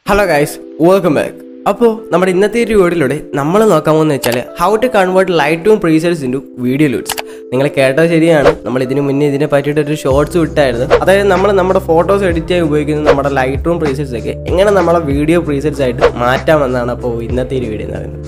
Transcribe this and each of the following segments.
hello guys welcome back അപ്പോൾ നമ്മുടെ ഇന്നത്തെ ഒരു വീഡിയോയിലൂടെ നമ്മൾ നോക്കാൻ പോകുന്നത് വെച്ചാൽ how to convert Lightroom presets into video LUTs നിങ്ങൾ കേട്ടത് ശരിയാണ് നമ്മൾ ഇതിന് മുന്നേ ഇതിനെ പറ്റിയിട്ട് ഒരു ഷോർട്സ് വിട്ടായിരുന്നു അതായത് നമ്മൾ നമ്മുടെ ഫോട്ടോസ് എഡിറ്റ് ചെയ്യാൻ ഉപയോഗിക്കുന്ന നമ്മുടെ ലൈറ്റ് റൂം പ്രീസെറ്റ്സ് ഒക്കെ എങ്ങനെ നമ്മളെ വീഡിയോ പ്രീസെറ്റ്സ് ആയിട്ട് മാറ്റാമെന്നാണ് അപ്പോൾ ഇന്നത്തെ ഒരു വീഡിയോ എന്ന് പറയുന്നത്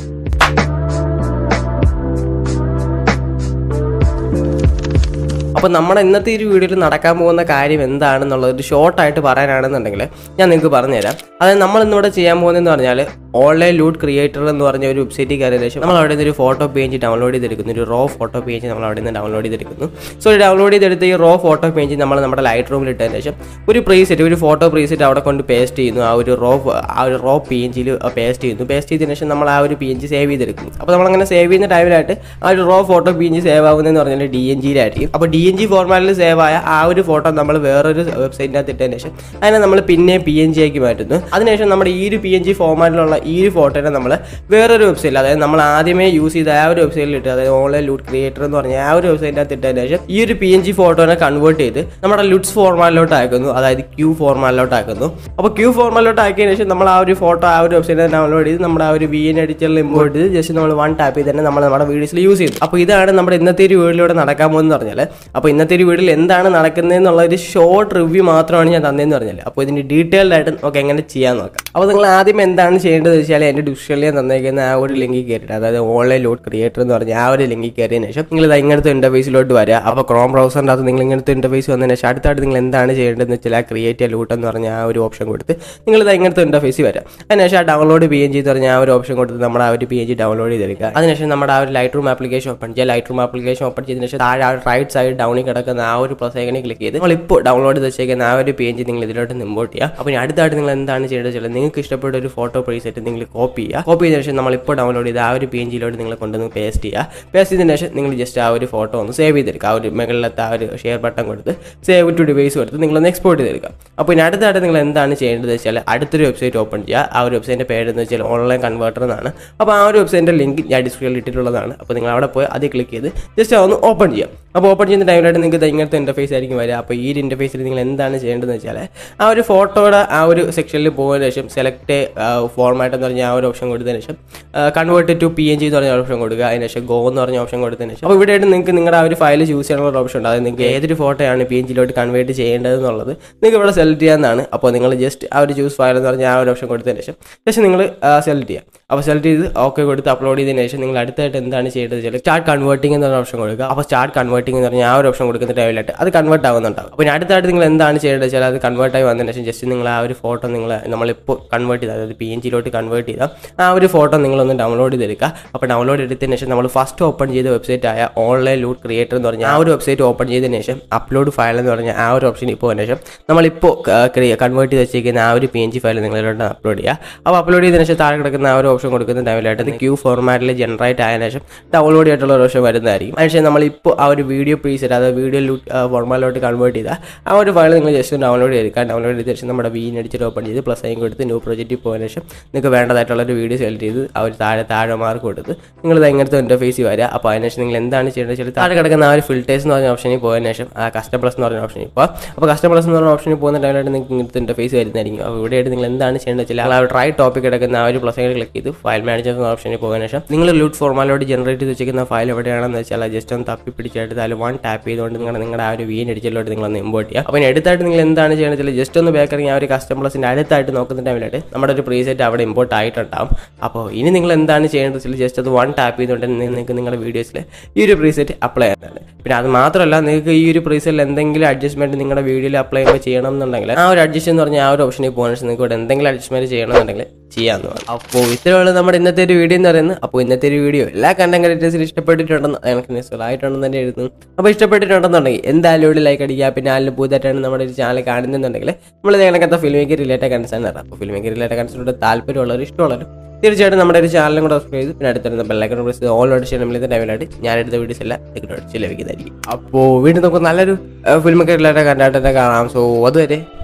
അപ്പോൾ നമ്മുടെ ഇന്നത്തെ ഈ ഒരു വീഡിയോയിൽ നടക്കാൻ പോകുന്ന കാര്യം എന്താണെന്നുള്ളത് ഒരു ഷോർട്ടായിട്ട് പറയാനാണെന്നുണ്ടെങ്കിൽ ഞാൻ നിങ്ങൾക്ക് പറഞ്ഞുതരാം അതായത് നമ്മൾ ഇന്നിവിടെ ചെയ്യാൻ പോകുന്നതെന്ന് പറഞ്ഞാൽ ഓൺലൈൻ ലൂട്ട് ക്രിയേറ്റർ എന്ന് പറഞ്ഞ ഒരു വെബ്സൈറ്റിൽ കയറിയ ശേഷം നമ്മൾ അവിടെ നിന്ന് ഒരു ഫോട്ടോ പേജ് ഡൗൺലോഡ് ചെയ്തെടുക്കുന്നു ഒരു റോ ഫോട്ടോ പേജ് നമ്മൾ അവിടെ നിന്ന് ഡൗൺലോഡ് ചെയ്തെടുക്കുന്നു സോ ഡൗൺലോഡ് ചെയ്തെടുത്ത ഈ റോ ഫോട്ടോ പേജ് നമ്മൾ നമ്മുടെ ലൈറ്റ് റൂമിൽ ഇട്ടതിന് ശേഷം ഒരു പ്രീസെറ്റ് ഒരു ഫോട്ടോ പ്രീസെറ്റ് അവിടെ കൊണ്ട് പേസ്റ്റ് ചെയ്യുന്നു ആ ഒരു റോ ആ ഒരു റോ പി എൻ ജിയിൽ പേസ്റ്റ് ചെയ്യുന്നു പേസ്റ്റ് ചെയ്തതിന് ശേഷം നമ്മൾ ആ ഒരു പി എൻ ജി സേവ് ചെയ്തെടുക്കും അപ്പോൾ നമ്മളങ്ങനെ സേവ് ചെയ്യുന്ന ടൈമിലായിട്ട് ആ ഒരു raw photo P N G save ആവുന്നതെന്ന് പറഞ്ഞാൽ ഡി എൻ ജിയിലായിരിക്കും അപ്പോൾ ഡി എൻ ജി ഫോർമാറ്റിൽ സേവ് ആയ ആ ഒരു ഫോട്ടോ നമ്മൾ വേറൊരു വെബ്സൈറ്റിനകത്ത് ഇട്ടതിന് ശേഷം അതിനെ നമ്മൾ പിന്നെ പി എൻ ജി ആക്കി മാറ്റുന്നു അതിനുശേഷം നമ്മുടെ ഈ ഒരു പി എൻ ജി ഫോർമാറ്റിലുള്ള ഈ ഒരു ഫോട്ടോനെ നമ്മൾ വേറൊരു വെബ്സൈറ്റിൽ അതായത് നമ്മൾ ആദ്യമേ യൂസ് ചെയ്ത ആ ഒരു വെബ്സൈറ്റിൽ ഇട്ട് അതായത് ഓൺലൈൻ ലൂട്ട് ക്രിയേറ്റർ എന്ന് പറഞ്ഞ ആ ഒരു വെബ്സൈറ്റിനകത്ത് ഇട്ടതിന് ശേഷം ഈ ഒരു പി എൻ ജി ഫോട്ടോനെ കൺവേർട്ട് ചെയ്ത് നമ്മുടെ ലുട്സ് ഫോർമാറ്റിലോട്ട് ആക്കുന്നു അതായത് ക്യൂ ഫോർമാറ്റിലോട്ട് ആക്കുന്നു അപ്പോൾ ക്യൂ ഫോർമാറ്റിലോട്ട് ആക്കിയതിന് ശേഷം നമ്മൾ ആ ഒരു ഫോട്ടോ ആ ഒരു വെബ്സൈറ്റിൽ ഡൗൺലോഡ് ചെയ്ത് നമ്മുടെ ആ ഒരു വി എൻ എഡിറ്ററിൽ ഇമ്പോർട്ട് ചെയ്ത് ജസ്റ്റ് നമ്മൾ വൺ ടാപ്പ് ചെയ്ത് തന്നെ നമ്മൾ നമ്മുടെ വീഡിയോസിൽ യൂസ് ചെയ്തു അപ്പോൾ ഇതാണ് നമ്മുടെ ഇന്നത്തെ ഒരു വീഡിയോയിലൂടെ നടക്കാൻ പോകുന്നത് പറഞ്ഞാൽ അപ്പോൾ ഇന്നത്തെ ഒരു വീഡിയോയിൽ എന്താണ് നടക്കുന്നതെന്നുള്ള ഒരു ഷോർട്ട് റിവ്യൂ മാത്രമാണ് ഞാൻ തന്നതെന്ന് പറഞ്ഞാൽ അപ്പോൾ ഇതിന് ഡീറ്റെയിൽഡ് ആയിട്ട് നമുക്ക് എങ്ങനെ ചെയ്യാൻ നോക്കാം അപ്പോൾ നിങ്ങൾ ആദ്യം എന്താണ് ചെയ്യേണ്ടത് വെച്ചാൽ എൻ്റെ ഡിസ്ക്രിപ്ഷനിൽ ഞാൻ തന്നേക്കുന്ന ആ ഒരു ലിങ്കിൽ കയറിയിട്ട് അതായത് ഓൺലൈൻ ലോഡ് ക്രിയേറ്റർ എന്ന് പറഞ്ഞ ആ ഒരു ലിങ്കിൽ കയറിയതിന് ശേഷം നിങ്ങൾ ഇത് ഇങ്ങനത്തെ ഇൻ്റർഫേസിലോട്ട് വരിക അപ്പോൾ ക്രോം ബ്രൗസറിൻ്റെ അകത്ത് നിങ്ങൾ ഇങ്ങനത്തെ ഇൻ്റർഫേസ് വന്നതിന് ശേഷം അടുത്തായിട്ട് നിങ്ങൾ എന്താണ് ചെയ്യേണ്ടതെന്ന് വെച്ചാൽ ആ ക്രിയേറ്റ് ലൂട്ട് എന്ന് പറഞ്ഞ ആ ഒരു ഓപ്ഷൻ കൊടുത്ത് നിങ്ങൾ ഇത് ഇങ്ങനത്തെ ഇൻ്റർഫേസിൽ വരാം അതിനുശേഷം ആ ഡൗൺലോഡ് പി എൻ ജി എന്ന് പറഞ്ഞ ആ ഒരു ഓപ്ഷൻ കൊടുത്ത് നമ്മുടെ ആ ഒരു പി എൻ ജി ഡൗൺലോഡ് ചെയ്തെടുക്കുക അതിനുശേഷം നമ്മുടെ ആ ഒരു ലൈറ്റ് റൂം ആപ്ലിക്കേഷൻ ഓപ്പൺ ചെയ്യുക ലൈറ്റ് റൂം ആപ്ലിക്കേഷൻ ഓപ്പൺ ചെയ്തതിന് ശേഷം താഴെ ആ റൈറ്റ് സൈഡ് ഡൗണിൽ കിടക്കുന്ന ആ ഒരു പ്ലസ് ഐക്കണിൽ ക്ലിക്ക് ചെയ്ത് നമ്മൾ ഇപ്പോൾ ഡൗൺലോഡ് ചെയ്ത് വെച്ചേക്കുന്ന ആ ഒരു പി എൻ ജി നിങ്ങൾ ഇതിലോട്ട് ഇമ്പോർട്ട് ചെയ്യുക അപ്പോൾ ഇനി അടുത്തായിട്ട് നിങ്ങൾ എന്താണ് ചെയ്യേണ്ടത് വെച്ചാൽ നിങ്ങൾക്ക് ഇഷ്ടപ്പെട്ട ഒരു ഫോട്ടോ പ്രീസെറ്റ് നിങ്ങൾ കോപ്പി ചെയ്യുക കോപ്പി ചെയ്തതിന് ശേഷം നമ്മൾ ഇപ്പോൾ ഡൗൺലോഡ് ചെയ്ത ആ ഒരു പി എൻ ജിയിലോട്ട് നിങ്ങൾ കൊണ്ടുവന്ന് പേസ്റ്റ് ചെയ്യുക പേസ്റ്റ് ചെയ്തതിന് ശേഷം നിങ്ങൾ ജസ്റ്റ് ആ ഒരു ഫോട്ടോ ഒന്ന് സേവ് ചെയ്തെടുക്കുക ആ ഒരു മുകളിലത്തെ ആ ഒരു ഷെയർ ബട്ടൺ കൊടുത്ത് സേവ് ടു ഡിവൈസ് കൊടുത്ത് നിങ്ങളൊന്ന് എക്സ്പോർട്ട് ചെയ്തെടുക്കുക അപ്പോൾ ഇനി അടുത്തായിട്ട് നിങ്ങൾ എന്താണ് ചെയ്യേണ്ടത് വെച്ചാൽ അടുത്തൊരു വെബ്സൈറ്റ് ഓപ്പൺ ചെയ്യുക ആ ഒരു വെബ്സൈറ്റിൻ്റെ പേര് എന്ന് വെച്ചാൽ ഓൺലൈൻ കൺവേർട്ടർ എന്നാണ് അപ്പോൾ ആ ഒരു വെബ്സൈറ്റിൻ്റെ ലിങ്ക് ഞാൻ ഡിസ്ക്രിപ്ഷനിൽ ഇട്ടിട്ടുള്ളതാണ് അപ്പോൾ നിങ്ങൾ അവിടെ പോയി അതിൽ ക്ലിക്ക് ചെയ്ത് ജസ്റ്റ് ഒന്ന് ഓപ്പൺ ചെയ്യാം അപ്പോൾ ഓപ്പൺ ചെയ്യുന്ന ടൈമിലായിട്ട് നിങ്ങൾക്ക് ഇങ്ങനത്തെ ഇൻ്റർഫേസ് ആയിരിക്കും വരിക അപ്പോൾ ഈ ഒരു ഇൻ്റർഫേസിൽ നിങ്ങൾ എന്താണ് ചെയ്യേണ്ടതെന്ന് വെച്ചാൽ ആ ഒരു ഫോട്ടോയുടെ ആ ഒരു സെക്ഷനിൽ പോകുന്നതിന് ശേഷം സെലക്ട് ഫോർമാറ്റ് എന്ന് പറഞ്ഞ ആ ഒരു ഓപ്ഷൻ കൊടുത്തതിന് ശേഷം convert to P N G എന്ന് പറഞ്ഞ ഓപ്ഷൻ കൊടുക്കുക അതിന് ശേഷം ഗോ എന്ന് പറഞ്ഞ ഓപ്ഷൻ കൊടുത്തതിന് ശേഷം അപ്പോൾ ഇവിടെയായിട്ട് നിങ്ങൾക്ക് നിങ്ങളുടെ ആ ഒരു ഫയൽ ചൂസ് ചെയ്യാനുള്ള ഓപ്ഷൻ ഉണ്ട് അതായത് നിങ്ങൾക്ക് ഏതൊരു ഫോട്ടോയാണ് പി എൻ ജിയിലോട്ട് കൺവേർട്ട് ചെയ്യേണ്ടതെന്നുള്ളത് നിങ്ങൾക്ക് ഇവിടെ സെലക്ട് ചെയ്യാവുന്നതാണ് അപ്പോൾ നിങ്ങൾ ജസ്റ്റ് ആ ഒരു ചൂസ് ഫയൽ എന്ന് പറഞ്ഞ ആ ഒരു ഓപ്ഷൻ കൊടുത്തതിന് ശേഷം ജസ്റ്റ് നിങ്ങൾ സെലക്ട് ചെയ്യാം അപ്പോൾ സെലക്ട് ചെയ്ത് ഓക്കെ കൊടുത്ത് അപ്ലോഡ് ചെയ്തതിന് ശേഷം നിങ്ങൾ അടുത്തായിട്ട് എന്താണ് ചെയ്യേണ്ടത് വെച്ചാൽ സ്റ്റാർട്ട് കൺവേർട്ടിംഗ് എന്ന് പറഞ്ഞ ഓപ്ഷൻ കൊടുക്കുക അപ്പോൾ സ്റ്റാർട്ട് കൺവേർട്ടിംഗ് എന്ന് പറഞ്ഞ ആ ഒരു ഓപ്ഷൻ കൊടുക്കുന്ന ടൈമിലായിട്ട് അത് കൺവേർട്ട് ആവുന്നുണ്ടാവും അപ്പോൾ ഇനി അടുത്തായിട്ട് നിങ്ങൾ എന്താണ് ചെയ്യേണ്ടത് വെച്ചാൽ അത് കൺവേർട്ട് ആയി വന്നതിന് ശേഷം ജസ്റ്റ് നിങ്ങൾ ആ ഒരു ഫോട്ടോ നിങ്ങൾ നമ്മളിപ്പോൾ കൺവേർട്ട് ചെയ്താൽ അതായത് പി എൻ ജിയിലോട്ട് കൺവേർട്ട് ചെയ്താൽ ആ ഒരു ഫോട്ടോ നിങ്ങളൊന്ന് ഡൗൺലോഡ് ചെയ്തെടുക്കുക അപ്പോൾ ഡൗൺലോഡ് എടുത്തതിന് ശേഷം നമ്മൾ ഫസ്റ്റ് ഓപ്പൺ ചെയ്ത വെബ്സൈറ്റ് ആയ ഓൺലൈൻ ലൂട്ട് ക്രിയേറ്റർ എന്ന് പറഞ്ഞ ആ ഒരു വെബ്സൈറ്റ് ഓപ്പൺ ചെയ്തതിന് ശേഷം അപ്ലോഡ് ഫയൽ എന്ന് പറഞ്ഞ ആ ഒരു ഓപ്ഷൻ ഇപ്പോൾ വന്നതിന് ശേഷം നമ്മളിപ്പോൾ കൺവേർട്ട് ചെയ്ത് വെച്ചിരിക്കുന്ന ആ ഒരു പി എൻ ജി ഫയൽ നിങ്ങളിലോട്ട് അപ്ലോഡ് ചെയ്യുക അപ്പോൾ അപ്ലോഡ് ചെയ്തതിന് ശേഷം താഴെ കിടക്കുന്ന ആ ഒരു ഓപ്ഷൻ കൊടുക്കുന്ന ടൈമിലായിട്ട് അത് ക്യൂ ഫോർമാറ്റിൽ ജനറേറ്റ് ആയതിനു ശേഷം ഡൗൺലോഡ് ചെയ്തിട്ടുള്ള ഒരു ഓപ്ഷൻ വരുന്നതായിരിക്കും അതിനുശേഷം നമ്മളിപ്പോൾ ആ ഒരു വീഡിയോ പ്രീസെറ്റ് അതായത് വീഡിയോ ലൂട്ട് ഫോർമാറ്റിലോട്ട് കൺവേർട്ട് ചെയ്താൽ ആ ഒരു ഫയൽ നിങ്ങൾ ജസ്റ്റ് ഡൗൺലോഡ് ചെയ്തെടുക്കുക ഡൗൺലോഡ് ചെയ്ത ശേഷം നമ്മുടെ വീൻ അടിച്ചിട്ട് ഓപ്പൺ ചെയ്ത് പ്ലസ് ഐൻ കൊടുത്ത് ന്യൂ പ്രൊജക്റ്റിൽ പോയതിനു ശേഷം നിങ്ങൾക്ക് വേണ്ടതായിട്ടുള്ള ഒരു വീഡിയോ സെലക്ട് ചെയ്ത് ആ ഒരു താഴെ താഴെ മാർക്ക് കൊടുത്ത് നിങ്ങൾ ഇത് ഇങ്ങനത്തെ ഇൻ്റർഫേസിൽ വരിക അപ്പോൾ അതിനുശേഷം നിങ്ങൾ എന്താണ് ചെയ്യേണ്ടത് വെച്ചാൽ താഴെ കിടക്കുന്ന ആ ഒരു ഫിൽറ്റേഴ്സ് എന്ന് പറഞ്ഞ ഓപ്ഷനിൽ പോയതിനു ശേഷം ആ കസ്റ്റം പ്ലസ് എന്ന് പറഞ്ഞ ഓപ്ഷനിൽ പോകാം അപ്പോൾ കസ്റ്റം പ്ലസ് എന്ന് പറഞ്ഞ ഓപ്ഷനിൽ പോകുന്ന ടൈമിലായിട്ട് നിങ്ങൾക്ക് ഇങ്ങനത്തെ ഇൻ്റർഫേസ് വരുന്നതായിരിക്കും അപ്പോൾ ഇവിടെയായിട്ട് നിങ്ങൾ എന്താണ് ചെയ്യേണ്ടത് വെച്ചാൽ ആ ഒരു ട്രൈ ടോപ്പിക് കിടക്കുന്ന ആ ഒരു പ്ലസ് ഐൻ ക്ലിക്ക് ചെയ്ത് ഫയൽ മാനേജർ എന്ന ഓപ്ഷനിൽ പോയതിനു ശേഷം നിങ്ങൾ ലൂട്ട് ഫോർമാലോട്ട് ജനറേറ്റ് ചെയ്ത് വെച്ചിരിക്കുന്ന ഫയൽ എവിടെയാണെന്ന് വെച്ചാൽ ജസ്റ്റ് ഒന്ന് തപ്പി പിടിച്ചെടുത്ത് അതിൽ വൺ ടാപ്പ് ചെയ്തുകൊണ്ട് നിങ്ങൾ നിങ്ങളുടെ ആ ഒരു വീൻ അടിച്ചിലോട്ട് നിങ്ങളൊന്ന് ഇമ്പോർട്ട് ചെയ്യുക അപ്പോൾ ഇനി അടുത്തായിട്ട് നിങ്ങൾ എന്താണ് ചെയ്യണമെന്ന് വെച്ചാൽ ജസ്റ്റ് ഒന്ന് ബേക്കറിങ് ആ ഒരു കസ്റ്റം പ്ലസിൻ്റെ അടുത്തായിട്ട് നോക്കുന്ന ടൈമിലായിട്ട് നമ്മുടെ ഒരു പ്രീസെറ്റ് അവിടെ ഇമ്പോർട്ട് ആയിട്ടുണ്ടാവും അപ്പോൾ ഇനി നിങ്ങൾ എന്താണ് ചെയ്യേണ്ടത് വെച്ചാൽ ജസ്റ്റ് അത് വൺ ടാപ്പ് ചെയ്തുകൊണ്ട് നിങ്ങൾക്ക് നിങ്ങളുടെ വീഡിയോസിൽ ഈ ഒരു പ്രീസെറ്റ് അപ്ലൈ ചെയ്യാനാണ് പിന്നെ അത് മാത്രമല്ല നിങ്ങൾക്ക് ഈ ഒരു പ്രീസെറ്റിൽ എന്തെങ്കിലും അഡ്ജസ്റ്റ്മെൻറ്റ് നിങ്ങളുടെ വീഡിയോയിൽ അപ്ലൈ ചെയ്യുമ്പോൾ ചെയ്യണം എന്നുണ്ടെങ്കിൽ ആ ഒരു അഡ്ജസ്റ്റ് എന്ന് പറഞ്ഞാൽ ആ ഒരു ഓപ്ഷനിൽ പോകുന്ന ശേഷം നിങ്ങൾക്ക് ഇവിടെ എന്തെങ്കിലും അഡ്ജസ്റ്റ്മെൻറ്റ് ചെയ്യണമെന്നുണ്ടെങ്കിൽ ചെയ്യാമെന്ന് പറയും അപ്പോൾ ഇത്രയുള്ള നമ്മുടെ ഇന്നത്തെ ഒരു വീഡിയോ എന്ന് പറയുന്നത് അപ്പോൾ ഇന്നത്തെ ഒരു വീഡിയോ എല്ലാ കണ്ടന്റ് ക്രിയേറ്റേഴ്സിനും ഇഷ്ടപ്പെട്ടിട്ടുണ്ടെന്ന് എനിക്ക് നിസ്സലായിട്ടുണ്ടെന്ന് തന്നെ എഴുതുന്നു അപ്പോൾ ഇഷ്ടപ്പെട്ടിട്ടുണ്ടെന്നുണ്ടെങ്കിൽ എന്തായാലും ഇവിടെ ലൈക്ക് അടിക്കുക പിന്നെ ആരും പുതുതായിട്ടാണ് നമ്മുടെ ഒരു ചാനൽ കാണുന്നുണ്ടെങ്കിൽ നമ്മൾ ഇതിനകത്ത് ഫിലിം മേക്കർ റിലേറ്റഡ് കൺസേൺ ആണ് അപ്പോൾ ഫിലിം മേക്കർ റിലേറ്റഡ് കൺസേണോട് താല്പര്യമുള്ളവർ ഇഷ്ടമുള്ളവർ തീർച്ചയായിട്ടും നമ്മുടെ ഒരു ചാനലും കൂടെ സബ്സ്ക്രൈബ് ചെയ്ത് പിന്നെ അടുത്തിരുന്ന ബെല്ലൈക്കൺ പ്രസ് ചെയ്ത് ഓൾ ഓഡിഷൻ നമ്മളിത്തെ ടൈമിലായിട്ട് ഞാൻ എടുത്ത വീഡിയോസ് എല്ലാം നിങ്ങൾക്ക് ലഭിക്കുന്നതായിരിക്കും അപ്പോൾ വീണ്ടും നമുക്ക് നല്ലൊരു ഫിലിം മേക്കർ റിലേറ്റഡ് കണ്ടായിട്ട് തന്നെ കാണാം സോ അതുവരെ